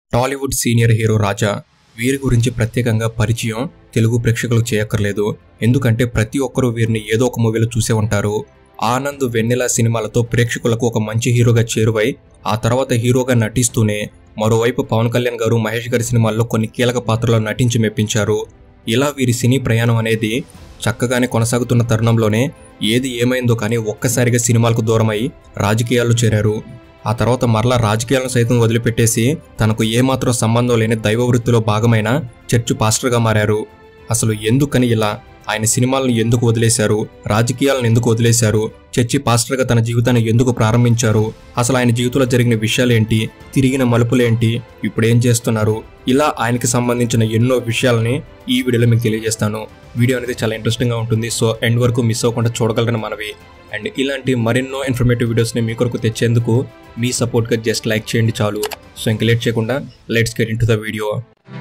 Tollywood senior hero రాజా వీరి గురించి ప్రత్యేకంగా పరిచయం తెలుగు ప్రేక్షకులకు చేయక్కర్లేదు ఎందుకంటే ప్రతి ఒక్కరూ వీరిని ఏదో ఒక మూవీలో చూసే ఉంటారు ఆనంద్ వెన్నెల సినిమాలతో ప్రేక్షకులకు ఒక మంచి హీరోగా చేరువై ఆ తర్వాత హీరోగా నటిస్తూనే మరోవైపు పవన్ కళ్యాణ్ గారు మహేష్ గారి సినిమాల్లో కొన్ని కీలక పాత్రలో నటించి మెప్పించారు ఇలా వీరి సినీ ప్రయాణం అనేది చక్కగానే కొనసాగుతున్న తరుణంలోనే ఏది ఏమైందో కానీ ఒక్కసారిగా సినిమాలకు దూరమై రాజకీయాల్లో చేరారు ఆ తర్వాత మరలా రాజకీయాలను సైతం వదిలిపెట్టేసి తనకు ఏమాత్రం సంబంధం లేని దైవ వృత్తిలో భాగమైన చర్చ్ పాస్టర్గా మారారు అసలు ఎందుకని ఇలా ఆయన సినిమాలను ఎందుకు వదిలేశారు రాజకీయాలను ఎందుకు వదిలేశారు చర్చి పాస్టర్గా తన జీవితాన్ని ఎందుకు ప్రారంభించారు అసలు ఆయన జీవితంలో జరిగిన విషయాలేంటి తిరిగిన మలుపులేంటి ఇప్పుడు ఏం చేస్తున్నారు ఇలా ఆయనకి సంబంధించిన ఎన్నో విషయాలని ఈ వీడియోలో మీకు తెలియజేస్తాను వీడియో అనేది చాలా ఇంట్రెస్టింగ్గా ఉంటుంది సో ఎండ్ వరకు మిస్ అవ్వకుండా చూడగలరని మనవి అండ్ ఇలాంటి మరెన్నో ఇన్ఫర్మేటివ్ వీడియోస్ని మీ కొరకు తెచ్చేందుకు మీ సపోర్ట్గా జస్ట్ లైక్ చేయండి చాలు సో ఇంక లేట్ చేయకుండా let's get into the video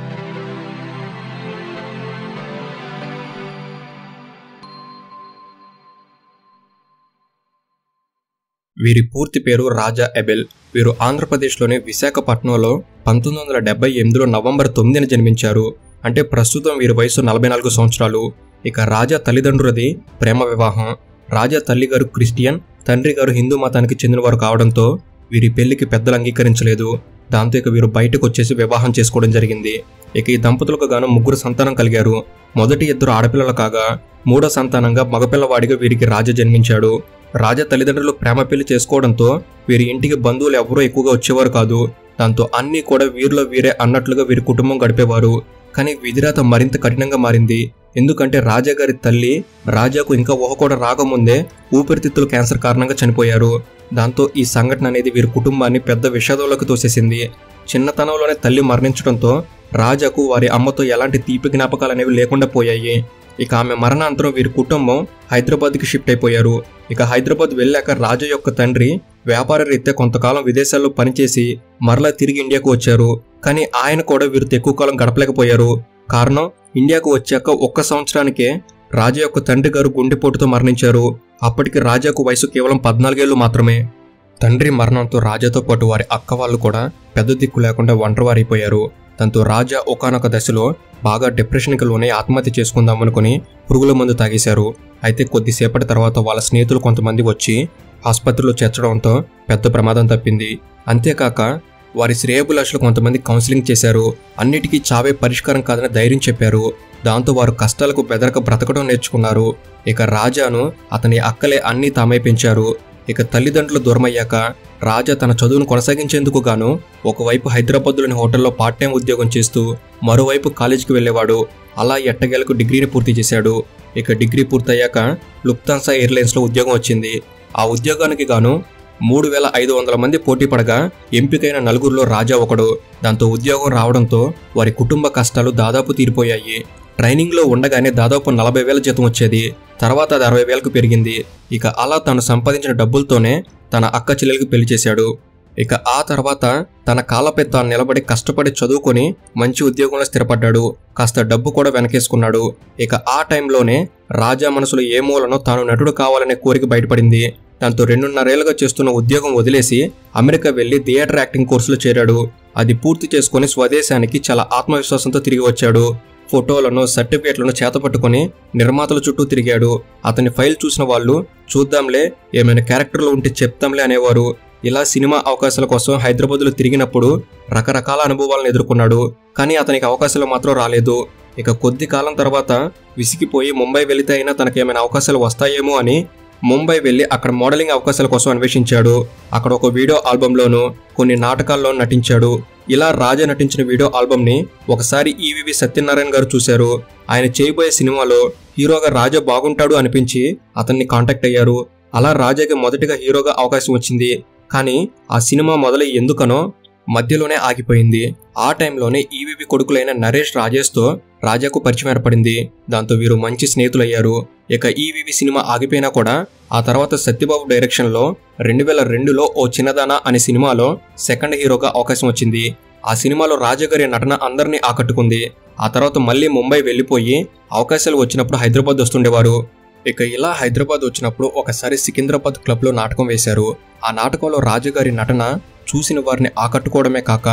వీరి పూర్తి పేరు రాజా ఎబెల్ వీరు ఆంధ్రప్రదేశ్లోని విశాఖపట్నంలో పంతొమ్మిది వందల డెబ్బై ఎనిమిదిలో నవంబర్ తొమ్మిదిన జన్మించారు అంటే ప్రస్తుతం వీరి వయసు నలభై నాలుగు సంవత్సరాలు ఇక రాజా తల్లిదండ్రులది ప్రేమ వివాహం రాజా తల్లి గారు క్రిస్టియన్ తండ్రి గారు హిందూ మతానికి చెందినవారు కావడంతో వీరి పెళ్లికి పెద్దలు అంగీకరించలేదు దాంతో ఇక వీరు బయటకు వచ్చేసి వివాహం చేసుకోవడం జరిగింది ఇక ఈ దంపతులకు గాను ముగ్గురు సంతానం కలిగారు మొదటి ఇద్దరు ఆడపిల్లలు కాగా మూడో సంతానంగా మగపిల్లవాడిగా వీరికి రాజా జన్మించాడు రాజా తల్లిదండ్రులు ప్రేమ పెళ్లి చేసుకోవడంతో వీరి ఇంటికి బంధువులు ఎవరూ ఎక్కువగా వచ్చేవారు కాదు దాంతో అన్నీ కూడా వీరిలో వీరే అన్నట్లుగా వీరి కుటుంబం గడిపేవారు కానీ విధిరాత మరింత కఠినంగా మారింది ఎందుకంటే రాజా గారి తల్లి రాజాకు ఇంకా ఊహ కూడా రాకముందే ఊపిరితిత్తుల క్యాన్సర్ కారణంగా చనిపోయారు దాంతో ఈ సంఘటన అనేది వీరి కుటుంబాన్ని పెద్ద విషాదంలోకి తోసేసింది చిన్నతనంలోనే తల్లి మరణించడంతో రాజాకు వారి అమ్మతో ఎలాంటి తీపి జ్ఞాపకాలు అనేవి లేకుండా పోయాయి ఇక ఆమె మరణాంతరం వీరి కుటుంబం హైదరాబాద్కి షిఫ్ట్ అయిపోయారు ఇక హైదరాబాద్ వెళ్ళాక రాజా యొక్క తండ్రి వ్యాపార రీత్యా కొంతకాలం విదేశాల్లో పనిచేసి మరలా తిరిగి ఇండియాకు వచ్చారు కానీ ఆయన కూడా వీరితో ఎక్కువ కాలం గడపలేకపోయారు కారణం ఇండియాకు వచ్చాక ఒక్క సంవత్సరానికే రాజా యొక్క తండ్రి గారు గుండెపోటుతో మరణించారు అప్పటికి రాజాకు వయసు కేవలం పద్నాలుగేళ్లు మాత్రమే తండ్రి మరణంతో రాజాతో పాటు వారి అక్క వాళ్ళు కూడా పెద్ద దిక్కు లేకుండా ఒంటరివారైపోయారు దాంతో రాజా ఒకనొక దశలో బాగా డిప్రెషన్కి లోనే ఆత్మహత్య చేసుకుందామనుకుని పురుగుల మందు తాగేశారు అయితే కొద్దిసేపటి తర్వాత వాళ్ళ స్నేహితులు కొంతమంది వచ్చి ఆసుపత్రిలో చేర్చడంతో పెద్ద ప్రమాదం తప్పింది అంతేకాక వారి శ్రేయభిలాషులు కొంతమంది కౌన్సిలింగ్ చేశారు అన్నిటికీ చావే పరిష్కారం కాదని ధైర్యం చెప్పారు దాంతో వారు కష్టాలకు బెదరక బ్రతకడం నేర్చుకున్నారు ఇక రాజాను అతని అక్కలే అన్నీ తామే పెంచారు ఇక తల్లిదండ్రులు దూరమయ్యాక రాజా తన చదువును కొనసాగించేందుకు గాను ఒకవైపు హైదరాబాద్లోని హోటల్లో పార్ట్ టైం ఉద్యోగం చేస్తూ మరోవైపు కాలేజీకి వెళ్ళేవాడు అలా ఎట్టగేలకు డిగ్రీని పూర్తి చేశాడు ఇక డిగ్రీ పూర్తయ్యాక లుప్తాన్సా ఎయిర్లైన్స్లో ఉద్యోగం వచ్చింది ఆ ఉద్యోగానికి గాను మూడు వేల ఐదు వందల మంది పోటీ పడగా ఎంపికైన నలుగురిలో రాజా ఒకడు దాంతో ఉద్యోగం రావడంతో వారి కుటుంబ కష్టాలు దాదాపు తీరిపోయాయి ట్రైనింగ్లో ఉండగానే దాదాపు నలభై వేల జీతం వచ్చేది తర్వాత అది అరవై వేలకు పెరిగింది ఇక అలా తను సంపాదించిన డబ్బులతోనే తన అక్క చెల్లెలకి పెళ్లి చేశాడు ఇక ఆ తర్వాత తన కాళ్ళపై తాను నిలబడి కష్టపడి చదువుకొని మంచి ఉద్యోగంలో స్థిరపడ్డాడు కాస్త డబ్బు కూడా వెనకేసుకున్నాడు ఇక ఆ టైంలోనే రాజా మనసులో ఏ మూలనో తాను నటుడు కావాలనే కోరిక బయటపడింది దాంతో రెండున్నరేళ్లుగా చేస్తున్న ఉద్యోగం వదిలేసి అమెరికా వెళ్లి థియేటర్ యాక్టింగ్ కోర్సులో చేరాడు అది పూర్తి చేసుకుని స్వదేశానికి చాలా ఆత్మవిశ్వాసంతో తిరిగి వచ్చాడు ఫోటోలను సర్టిఫికేట్లను చేతపట్టుకుని నిర్మాతల చుట్టూ తిరిగాడు అతని ఫైల్ చూసిన వాళ్ళు చూద్దాంలే ఏమైనా క్యారెక్టర్లు ఉంటే చెప్తాంలే అనేవారు ఇలా సినిమా అవకాశాల కోసం హైదరాబాద్లో తిరిగినప్పుడు రకరకాల అనుభవాలను ఎదుర్కొన్నాడు కానీ అతనికి అవకాశాలు మాత్రం రాలేదు ఇక కొద్ది కాలం తర్వాత విసిగిపోయి ముంబై వెళితే అయినా తనకేమైనా అవకాశాలు వస్తాయేమో అని ముంబై వెళ్లి అక్కడ మోడలింగ్ అవకాశాల కోసం అన్వేషించాడు అక్కడ ఒక వీడియో ఆల్బంలోనూ కొన్ని నాటకాల్లో నటించాడు ఇలా రాజా నటించిన వీడియో ఆల్బమ్ని ఒకసారి ఈవివి సత్యనారాయణ గారు చూశారు ఆయన చేయబోయే సినిమాలో హీరోగా రాజా బాగుంటాడు అనిపించి అతన్ని కాంటాక్ట్ అయ్యారు అలా రాజాకి మొదటిగా హీరోగా అవకాశం వచ్చింది కానీ ఆ సినిమా మొదలై ఎందుకనో మధ్యలోనే ఆగిపోయింది ఆ టైంలోనే ఈవివి కొడుకులైన నరేష్ రాజేష్తో రాజాకు పరిచయం ఏర్పడింది దాంతో వీరు మంచి స్నేహితులయ్యారు ఇక ఈవివి సినిమా ఆగిపోయినా కూడా ఆ తర్వాత సత్యబాబు డైరెక్షన్లో రెండు వేల రెండులో ఓ చిన్నదానా అనే సినిమాలో సెకండ్ హీరోగా అవకాశం వచ్చింది ఆ సినిమాలో రాజగారి నటన అందరినీ ఆకట్టుకుంది ఆ తర్వాత మళ్ళీ ముంబై వెళ్ళిపోయి అవకాశాలు వచ్చినప్పుడు హైదరాబాద్ వస్తుండేవారు ఇక ఇలా హైదరాబాద్ వచ్చినప్పుడు ఒకసారి సికింద్రాబాద్ క్లబ్లో నాటకం వేశారు ఆ నాటకంలో రాజుగారి నటన చూసిన వారిని ఆకట్టుకోవడమే కాక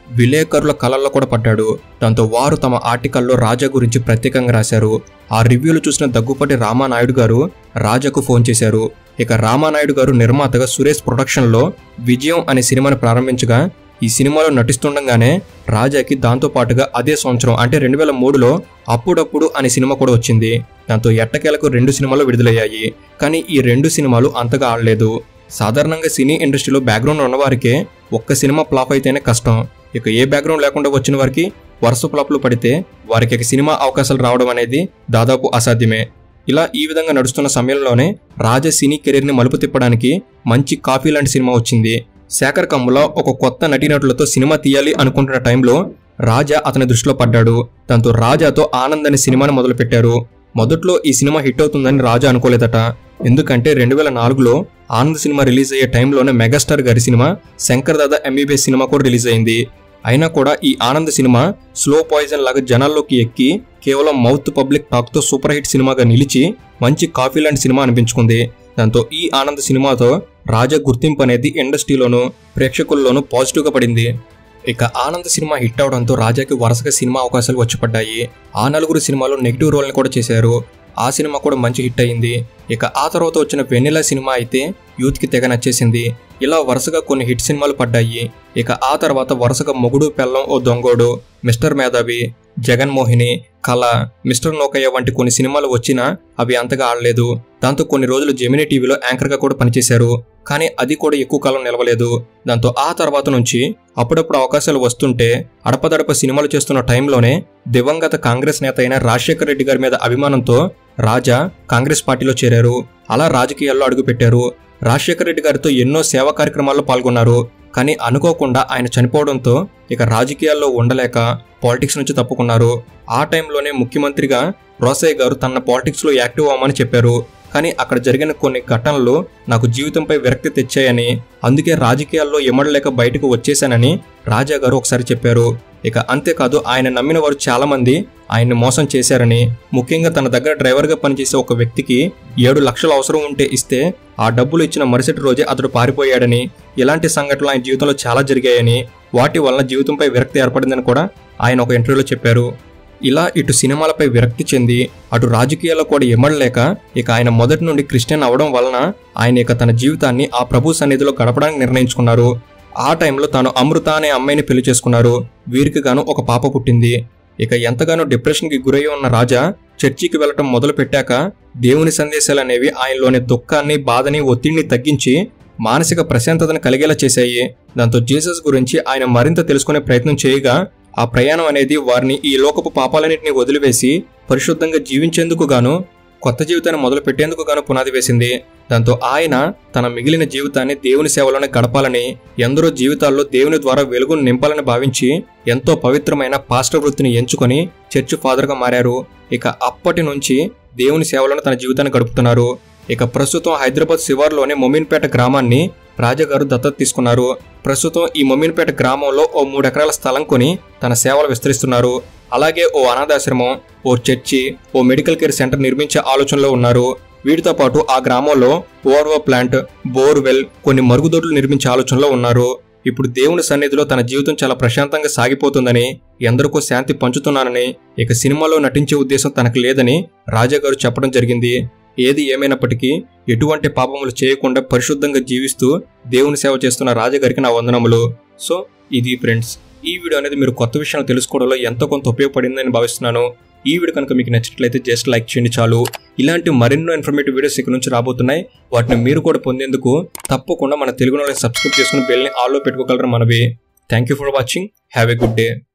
విలేకరుల కళల్లో కూడా పడ్డాడు దాంతో వారు తమ ఆర్టికల్లో రాజా గురించి ప్రత్యేకంగా రాశారు ఆ రివ్యూలు చూసిన దగ్గుపాటి రామానాయుడు గారు రాజాకు ఫోన్ చేశారు ఇక రామానాయుడు గారు నిర్మాతగా సురేష్ ప్రొడక్షన్లో విజయం అనే సినిమాను ప్రారంభించగా ఈ సినిమాలో నటిస్తుండగానే రాజాకి దాంతో పాటుగా అదే సంవత్సరం అంటే రెండు వేల మూడులో అప్పుడప్పుడు అనే సినిమా కూడా వచ్చింది దాంతో ఎట్టకేలకు రెండు సినిమాలు విడుదలయ్యాయి కానీ ఈ రెండు సినిమాలు అంతగా ఆడలేదు సాధారణంగా సినీ ఇండస్ట్రీలో బ్యాక్గ్రౌండ్ ఉన్నవారికే ఒక్క సినిమా ఫ్లాప్ అయితేనే కష్టం ఇక ఏ బ్యాక్గ్రౌండ్ లేకుండా వచ్చిన వారికి వరుస ఫ్లాప్లు పడితే వారికి ఇక సినిమా అవకాశాలు రావడం అనేది దాదాపు అసాధ్యమే ఇలా ఈ విధంగా నడుస్తున్న సమయంలోనే రాజ సినీ కెరీర్ని మలుపు తిప్పడానికి మంచి కాఫీ లాంటి సినిమా వచ్చింది శేఖర్ కమ్ముల ఒక కొత్త నటీనటులతో సినిమా తీయాలి అనుకుంటున్న టైంలో రాజా అతని దృష్టిలో పడ్డాడు దాంతో రాజాతో ఆనంద్ అనే సినిమాను మొదలుపెట్టారు మొదట్లో ఈ సినిమా హిట్ అవుతుందని రాజా అనుకోలేదట ఎందుకంటే రెండు వేల నాలుగులో ఆనంద్ సినిమా రిలీజ్ అయ్యే టైంలోనే మెగాస్టార్ గారి cinema Shankar Dada MBBS cinema కూడా రిలీజ్ అయింది అయినా కూడా ఈ ఆనంద్ సినిమా స్లో పాయిజన్ లాగా జనాల్లోకి ఎక్కి కేవలం మౌత్ పబ్లిక్ టాక్తో సూపర్ హిట్ సినిమాగా నిలిచి మంచి కాఫీ లాంటి సినిమా అనిపించుకుంది దాంతో ఈ ఆనంద్ సినిమాతో రాజా గుర్తింపు అనేది ఇండస్ట్రీలోనూ ప్రేక్షకుల్లోనూ పాజిటివ్గా పడింది ఇక ఆనంద్ సినిమా హిట్ అవడంతో రాజాకి వరుసగా సినిమా అవకాశాలు వచ్చి పడ్డాయి ఆ నలుగురు సినిమాలో నెగిటివ్ రోల్ని కూడా చేశారు ఆ సినిమా కూడా మంచి హిట్ అయింది ఇక ఆ తర్వాత వచ్చిన వెన్నెల సినిమా అయితే యూత్కి తెగ నచ్చేసింది ఇలా వరుసగా కొన్ని హిట్ సినిమాలు పడ్డాయి ఇక ఆ తర్వాత వరుసగా మొగుడు పెళ్ళం ఓ దొంగోడు మిస్టర్ మేధావి జగన్మోహిని కళ మిస్టర్ నోకయ్య వంటి కొన్ని సినిమాలు వచ్చినా అవి అంతగా ఆడలేదు దాంతో కొన్ని రోజులు జెమినీ టీవీలో యాంకర్గా కూడా పనిచేశారు కానీ అది కూడా ఎక్కువ కాలం నిలవలేదు దాంతో ఆ తర్వాత నుంచి అప్పుడప్పుడు అవకాశాలు వస్తుంటే అడపదడప సినిమాలు చేస్తున్న టైంలోనే దివంగత కాంగ్రెస్ నేత అయిన రాజశేఖర రెడ్డి గారి మీద అభిమానంతో రాజా కాంగ్రెస్ పార్టీలో చేరారు అలా రాజకీయాల్లో అడుగుపెట్టారు రాజశేఖర రెడ్డి గారితో ఎన్నో సేవా కార్యక్రమాల్లో పాల్గొన్నారు కానీ అనుకోకుండా ఆయన చనిపోవడంతో ఇక రాజకీయాల్లో ఉండలేక పాలిటిక్స్ నుంచి తప్పుకున్నారు ఆ టైంలోనే ముఖ్యమంత్రిగా రోసయ్య గారు తన పాలిటిక్స్లో యాక్టివ్ అవ్వమని చెప్పారు కానీ అక్కడ జరిగిన కొన్ని ఘటనలు నాకు జీవితంపై విరక్తి తెచ్చాయని అందుకే రాజకీయాల్లో ఎమడలేక బయటకు వచ్చేశానని రాజా గారు ఒకసారి చెప్పారు ఇక అంతేకాదు ఆయన నమ్మిన వారు చాలా మంది ఆయన్ని మోసం చేశారని ముఖ్యంగా తన దగ్గర డ్రైవర్గా పనిచేసే ఒక వ్యక్తికి ఏడు లక్షలు అవసరం ఉంటే ఇస్తే ఆ డబ్బులు ఇచ్చిన మరుసటి రోజే అతడు పారిపోయాడని ఇలాంటి సంఘటనలు ఆయన జీవితంలో చాలా జరిగాయని వాటి వలన జీవితంపై విరక్తి ఏర్పడిందని కూడా ఆయన ఒక ఇంటర్వ్యూలో చెప్పారు ఇలా ఇటు సినిమాలపై విరక్తి చెంది అటు రాజకీయాల్లో కూడా ఎమ్మడలేక ఇక ఆయన మొదటి నుండి క్రిస్టియన్ అవడం వలన ఆయన ఇక తన జీవితాన్ని ఆ ప్రభు సన్నిధిలో గడపడానికి నిర్ణయించుకున్నారు ఆ టైంలో తాను అమృత అనే అమ్మాయిని పెళ్లి చేసుకున్నారు వీరికి గాను ఒక పాప పుట్టింది ఇక ఎంతగానో డిప్రెషన్కి గురయ్యి ఉన్న రాజా చర్చికి వెళ్ళటం మొదలు పెట్టాక దేవుని సందేశాలు అనేవి ఆయనలోని దుఃఖాన్ని బాధని ఒత్తిడిని తగ్గించి మానసిక ప్రశాంతతను కలిగేలా చేశాయి దాంతో జీసస్ గురించి ఆయన మరింత తెలుసుకునే ప్రయత్నం చేయగా ఆ ప్రయాణం అనేది వారిని ఈ లోకపు పాపాలన్నింటినీ వదిలివేసి పరిశుద్ధంగా జీవించేందుకు గాను కొత్త జీవితాన్ని మొదలు పెట్టేందుకు గాను పునాది వేసింది దాంతో ఆయన తన మిగిలిన జీవితాన్ని దేవుని సేవలోనే గడపాలని ఎందరో జీవితాల్లో దేవుని ద్వారా వెలుగును నింపాలని భావించి ఎంతో పవిత్రమైన పాస్టర్ వృత్తిని ఎంచుకొని చర్చ్ ఫాదర్గా మారారు ఇక అప్పటి నుంచి దేవుని సేవలోనే తన జీవితాన్ని గడుపుతున్నారు ఇక ప్రస్తుతం హైదరాబాద్ శివార్లోని మొమిన్పేట గ్రామాన్ని రాజాగారు దత్తత తీసుకున్నారు ప్రస్తుతం ఈ మొమిన్పేట గ్రామంలో ఓ మూడు ఎకరాల స్థలం కొని తన సేవలు విస్తరిస్తున్నారు అలాగే ఓ అనాథాశ్రమం ఓ చర్చి ఓ మెడికల్ కేర్ సెంటర్ నిర్మించే ఆలోచనలో ఉన్నారు వీటితో పాటు ఆ గ్రామంలో ఓవర్వో ప్లాంట్ బోర్వెల్ కొన్ని మరుగుదొడ్లు నిర్మించే ఆలోచనలో ఉన్నారు ఇప్పుడు దేవుని సన్నిధిలో తన జీవితం చాలా ప్రశాంతంగా సాగిపోతుందని ఎందరికో శాంతి పంచుతున్నానని ఇక సినిమాలో నటించే ఉద్దేశం తనకు లేదని రాజాగారు చెప్పడం జరిగింది ఏది ఏమైనప్పటికీ ఎటువంటి పాపములు చేయకుండా పరిశుద్ధంగా జీవిస్తూ దేవుని సేవ చేస్తున్న రాజగారికి నా వందనములు సో ఇది ఫ్రెండ్స్ ఈ వీడియో అనేది మీరు కొత్త విషయాలు తెలుసుకోవడంలో ఎంతో కొంత ఉపయోగపడిందని భావిస్తున్నాను ఈ వీడియో కనుక మీకు నచ్చినట్లయితే జస్ట్ లైక్ చేయండి చాలు ఇలాంటి మరెన్నో ఇన్ఫర్మేటివ్ వీడియోస్ ఇక్కడ నుంచి రాబోతున్నాయి వాటిని మీరు కూడా పొందేందుకు తప్పకుండా మన తెలుగు నాలెడ్జ్ సబ్స్క్రైబ్ చేసుకుని బెల్ని ఆల్లో పెట్టుకోగలరు మనవి thank you for watching have a good day